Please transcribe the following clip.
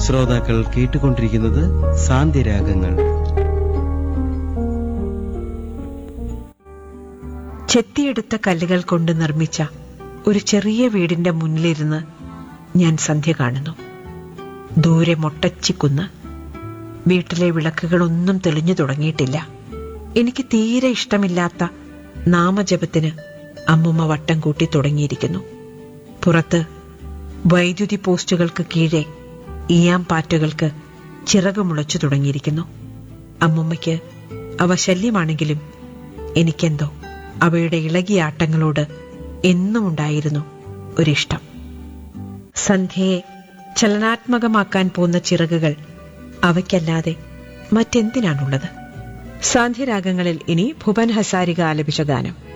ശ്രോതാക്കൾ കേട്ടുകൊണ്ടിരിക്കുന്നത് സാന്ത്യരാഗങ്ങൾ ചെത്തിയെടുത്ത കല്ലുകൾ കൊണ്ട് നിർമ്മിച്ച ഒരു ചെറിയ വീടിന്റെ മുന്നിലിരുന്ന് ഞാൻ സന്ധ്യ കാണുന്നു ദൂരെ മൊട്ടച്ചിക്കുന്ന് വീട്ടിലെ വിളക്കുകളൊന്നും തെളിഞ്ഞു തുടങ്ങിയിട്ടില്ല എനിക്ക് തീരെ ഇഷ്ടമില്ലാത്ത നാമജപത്തിന് അമ്മുമ്മ വട്ടം കൂട്ടി തുടങ്ങിയിരിക്കുന്നു പുറത്ത് വൈദ്യുതി പോസ്റ്റുകൾക്ക് കീഴെ ഈയാം പാറ്റുകൾക്ക് ചിറക് മുളച്ചു തുടങ്ങിയിരിക്കുന്നു അമ്മുമ്മയ്ക്ക് അവ ശല്യമാണെങ്കിലും എനിക്കെന്തോ അവയുടെ ഇളകിയ ആട്ടങ്ങളോട് എന്നും ഉണ്ടായിരുന്നു ഒരിഷ്ടം സന്ധ്യയെ ചലനാത്മകമാക്കാൻ പോന്ന ചിറകുകൾ അവയ്ക്കല്ലാതെ മറ്റെന്തിനാണുള്ളത് സാന്ധ്യരാഗങ്ങളിൽ ഇനി ഭുവൻ ഹസാരിക ആലപിച്ച ഗാനം